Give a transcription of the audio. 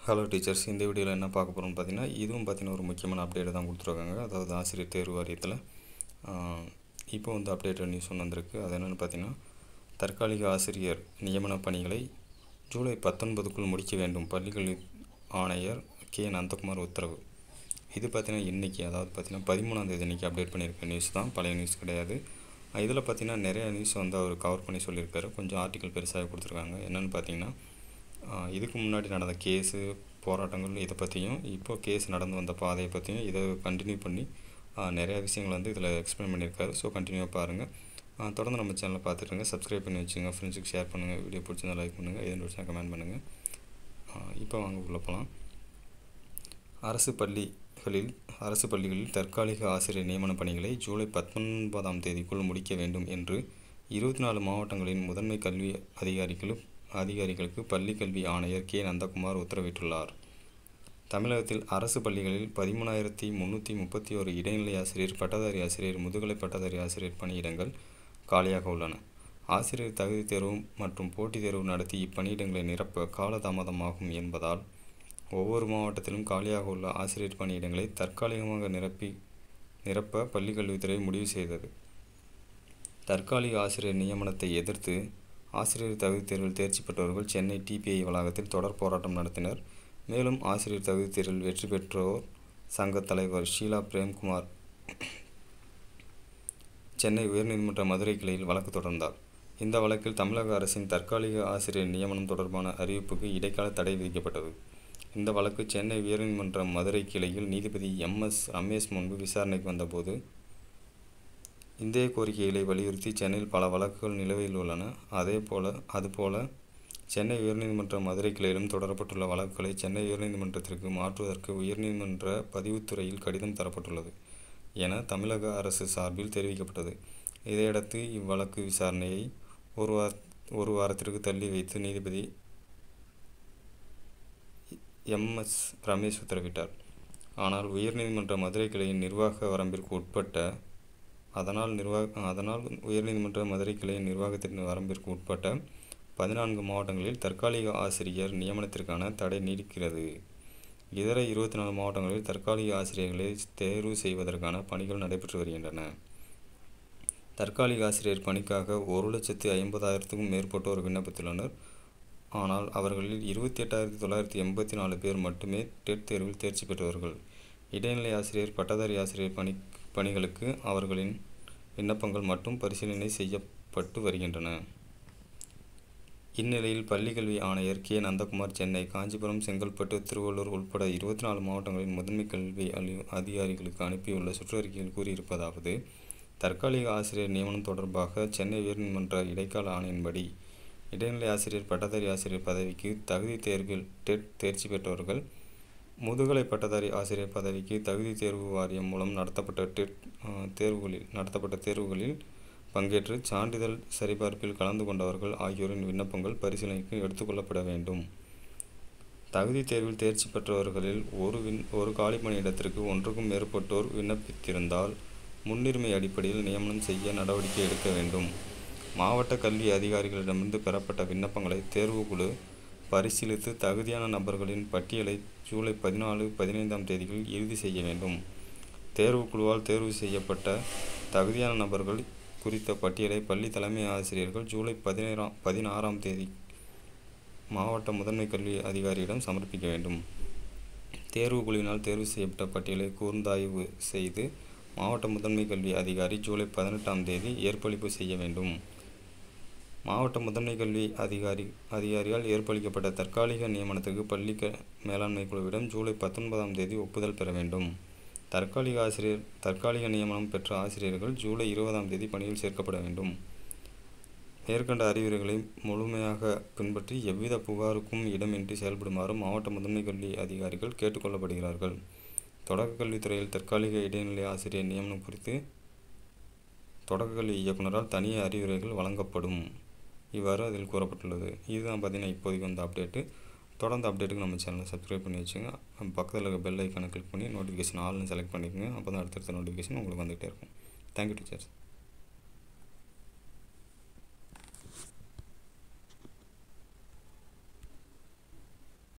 hello teachers இந்த வீடியோவில் என்ன பார்க்க போகிறோம்னு பார்த்தீங்கன்னா இதுவும் பார்த்தீங்கன்னா ஒரு முக்கியமான அப்டேட் தான் கொடுத்துருக்காங்க அதாவது ஆசிரியர் தேர்வு வாரியத்தில் இப்போ வந்து அப்டேட் நியூஸ் ஒன்று வந்திருக்கு அது என்னென்னு பார்த்தீங்கன்னா தற்காலிக ஆசிரியர் நியமன பணிகளை ஜூலை பத்தொன்பதுக்குள் முடிக்க வேண்டும் பள்ளிக்கல்வி ஆணையர் கே நந்தகுமார் உத்தரவு இது பார்த்தீங்கன்னா இன்றைக்கி அதாவது பார்த்தீங்கன்னா பதிமூணாம் தேதி இன்றைக்கி அப்டேட் பண்ணியிருக்க நியூஸ் தான் பழைய நியூஸ் கிடையாது இதில் பார்த்தீங்கன்னா நிறைய நியூஸ் வந்து அவர் கவர் பண்ணி சொல்லியிருக்காரு கொஞ்சம் ஆர்டிக்கல் பெருசாக கொடுத்துருக்காங்க என்னென்னு பார்த்தீங்கன்னா ஆஹ் இதுக்கு முன்னாடி நடந்த கேஸு போராட்டங்கள் இதை பற்றியும் இப்போ கேஸ் நடந்து வந்த பாதையை பற்றியும் இதை கண்டினியூ பண்ணி ஆஹ் நிறைய விஷயங்கள் வந்து இதில் எக்ஸ்பிளைன் பண்ணியிருக்காரு ஸோ கண்டினியூவாக பாருங்கள் ஆஹ் தொடர்ந்து நம்ம சேனலை பார்த்துட்டுருங்க சப்ஸ்கிரைப் பண்ணி வச்சுங்க ஃப்ரெண்ட்ஸுக்கு ஷேர் பண்ணுங்கள் வீடியோ பிடிச்சிருந்தா லைக் பண்ணுங்கள் எது பிடிச்சா கமெண்ட் பண்ணுங்கள் இப்போ வாங்க உள்ள போகலாம் அரசு பள்ளிகளில் அரசு பள்ளிகளில் தற்காலிக ஆசிரியர் நியமன பணிகளை ஜூலை பத்தொன்பதாம் தேதிக்குள் முடிக்க வேண்டும் என்று இருபத்தி நாலு மாவட்டங்களின் முதன்மை கல்வி அதிகாரிகளும் அதிகாரிகளுக்கு பள்ளிக் கல்வி ஆணையர் கே நந்தகுமார் உத்தரவிட்டுள்ளார் தமிழகத்தில் அரசு பள்ளிகளில் பதிமூணாயிரத்தி முந்நூற்றி முப்பத்தி ஒரு இடைநிலை ஆசிரியர் பட்டதாரி ஆசிரியர் முதுகலை பட்டதாரி ஆசிரியர் பணியிடங்கள் காலியாக உள்ளன ஆசிரியர் தகுதி தேர்வு மற்றும் போட்டித் தேர்வு நடத்தி இப்பணியிடங்களை நிரப்ப காலதாமதமாகும் என்பதால் ஒவ்வொரு மாவட்டத்திலும் காலியாக உள்ள ஆசிரியர் பணியிடங்களை தற்காலிகமாக நிரப்பி நிரப்ப பள்ளிக்கல்வித்துறை முடிவு செய்தது தற்காலிக ஆசிரியர் நியமனத்தை எதிர்த்து ஆசிரியர் தகுதி தேர்வில் தேர்ச்சி பெற்றவர்கள் சென்னை டிபிஐ வளாகத்தில் தொடர் போராட்டம் நடத்தினர் மேலும் ஆசிரியர் தகுதி தேர்வில் வெற்றி பெற்றோர் சங்க தலைவர் ஷீலா பிரேம்குமார் சென்னை உயர்நீதிமன்ற மதுரை கிளையில் வழக்கு தொடர்ந்தார் இந்த வழக்கில் தமிழக அரசின் தற்காலிக ஆசிரியர் நியமனம் தொடர்பான அறிவிப்புக்கு இடைக்கால தடை விதிக்கப்பட்டது இந்த வழக்கு சென்னை உயர்நீதிமன்ற மதுரை கிளையில் நீதிபதி எம் எஸ் ரமேஷ் முன்பு விசாரணைக்கு வந்தபோது இந்திய கோரிக்கைகளை வலியுறுத்தி சென்னையில் பல வழக்குகள் நிலுவையில் உள்ளன அதே போல அதுபோல சென்னை உயர்நீதிமன்ற மதுரை கிளையிலும் தொடரப்பட்டுள்ள வழக்குகளை சென்னை உயர்நீதிமன்றத்திற்கு மாற்றுவதற்கு உயர்நீதிமன்ற பதிவுத்துறையில் கடிதம் தரப்பட்டுள்ளது என தமிழக அரசு சார்பில் தெரிவிக்கப்பட்டது இதையடுத்து இவ்வழக்கு விசாரணையை ஒரு வார ஒரு வாரத்திற்கு தள்ளி வைத்து நீதிபதி எம் எஸ் ரமேஷ் உத்தரவிட்டார் ஆனால் உயர்நீதிமன்ற மதுரை கிளையின் நிர்வாக வரம்பிற்கு உட்பட்ட அதனால் நிர்வாக அதனால் உயர்நீதிமன்ற மதுரை கிளையின் நிர்வாகத்தின் வரம்பிற்கு உட்பட்ட பதினான்கு மாவட்டங்களில் தற்காலிக ஆசிரியர் நியமனத்திற்கான தடை நீடிக்கிறது இதர இருபத்தி நாலு மாவட்டங்களில் தற்காலிக ஆசிரியர்களை தேர்வு செய்வதற்கான பணிகள் நடைபெற்று வருகின்றன தற்காலிக ஆசிரியர் பணிக்காக ஒரு லட்சத்து ஐம்பதாயிரத்துக்கும் மேற்பட்டோர் விண்ணப்பித்துள்ளனர் ஆனால் அவர்களில் இருபத்தி எட்டாயிரத்தி தொள்ளாயிரத்தி எண்பத்தி நாலு பேர் மட்டுமே டெட் தேர்வில் தேர்ச்சி பெற்றவர்கள் இடைநிலை ஆசிரியர் பட்டதாரி ஆசிரியர் பணி பணிகளுக்கு அவர்களின் விண்ணப்பங்கள் மட்டும் பரிசீலனை செய்யப்பட்டு வருகின்றன இந்நிலையில் பள்ளிக்கல்வி ஆணையர் கே நந்தகுமார் சென்னை காஞ்சிபுரம் செங்கல்பட்டு திருவள்ளூர் உட்பட இருபத்தி நாலு மாவட்டங்களின் முதன்மை கல்வி அதிகாரிகளுக்கு அனுப்பியுள்ள சுற்றறிக்கையில் கூறியிருப்பதாவது தற்காலிக ஆசிரியர் நியமனம் தொடர்பாக சென்னை உயர்நீதிமன்ற இடைக்கால ஆணையின்படி இடைநிலை ஆசிரியர் பட்டதாரி ஆசிரியர் பதவிக்கு தகுதி தேர்வில் டெட் தேர்ச்சி பெற்றவர்கள் முதுகலை பட்டதாரி ஆசிரியர் பதவிக்கு தகுதி தேர்வு வாரியம் மூலம் நடத்தப்பட்ட டெட் தேர்வுகளில் நடத்தப்பட்ட தேர்வுகளில் பங்கேற்று சான்றிதழ் சரிபார்ப்பில் கலந்து கொண்டவர்கள் ஆகியோரின் விண்ணப்பங்கள் பரிசீலனைக்கு எடுத்துக்கொள்ளப்பட வேண்டும் தகுதி தேர்வில் தேர்ச்சி பெற்றவர்களில் ஒரு வின் ஒரு காலி பணியிடத்திற்கு ஒன்றுக்கும் மேற்பட்டோர் விண்ணப்பித்திருந்தால் முன்னுரிமை அடிப்படையில் நியமனம் செய்ய நடவடிக்கை எடுக்க வேண்டும் மாவட்ட கல்வி அதிகாரிகளிடமிருந்து பெறப்பட்ட விண்ணப்பங்களை தேர்வுக்குழு பரிசீலித்து தகுதியான நபர்களின் பட்டியலை ஜூலை பதினாலு பதினைந்தாம் தேதிகளில் இறுதி செய்ய வேண்டும் தேர்வுக்குழுவால் தேர்வு செய்யப்பட்ட தகுதியான நபர்கள் குறித்த பட்டியலை பள்ளி தலைமை ஆசிரியர்கள் ஜூலை பதினேழாம் பதினாறாம் தேதி மாவட்ட முதன்மை கல்வி அதிகாரியிடம் சமர்ப்பிக்க வேண்டும் தேர்வு குழுவினால் தேர்வு செய்யப்பட்ட பட்டியலை கூர்ந்தாய்வு செய்து மாவட்ட முதன்மை கல்வி அதிகாரி ஜூலை பதினெட்டாம் தேதி ஏற்பளிப்பு செய்ய வேண்டும் மாவட்ட முதன்மை கல்வி அதிகாரி அதிகாரியால் ஏற்பளிக்கப்பட்ட தற்காலிக நியமனத்திற்கு பள்ளி க மேலாண்மை குழுவிடம் ஜூலை பத்தொன்பதாம் தேதி ஒப்புதல் பெற வேண்டும் தற்காலிக ஆசிரியர் தற்காலிக நியமனம் பெற்ற ஆசிரியர்கள் ஜூலை இருபதாம் தேதி பணியில் சேர்க்கப்பட வேண்டும் மேற்கண்ட அறிவுரைகளை முழுமையாக பின்பற்றி எவ்வித புகாருக்கும் இடமின்றி செயல்படுமாறு மாவட்ட முதன்மை கல்வி அதிகாரிகள் கேட்டுக்கொள்ளப்படுகிறார்கள் தொடக்க கல்வித்துறையில் தற்காலிக இடைநிலை ஆசிரியர் நியமனம் குறித்து தொடக்க கல்வி இயக்குநரால் தனிய அறிவுரைகள் வழங்கப்படும் இவ்வாறு அதில் கூறப்பட்டுள்ளது இதுதான் பார்த்தீங்கன்னா இப்போதைக்கு வந்த அப்டேட்டு தொடர்ந்து அப்டேட்டுக்கு நம்ம சேனலை சப்ஸ்கிரைப் பண்ணி வச்சுங்க பக்கத்தில் இருக்க பெல் ஐக்கானை கிளிக் பண்ணி நோட்டிஃபிகேஷன் ஆல்னு செலக்ட் பண்ணிக்கோங்க அப்போ தான் அடுத்தடுத்த நோட்டிஃபிகேஷன் உங்களுக்கு வந்துகிட்டே இருக்கும் தேங்க்யூ டீச்சர்ஸ்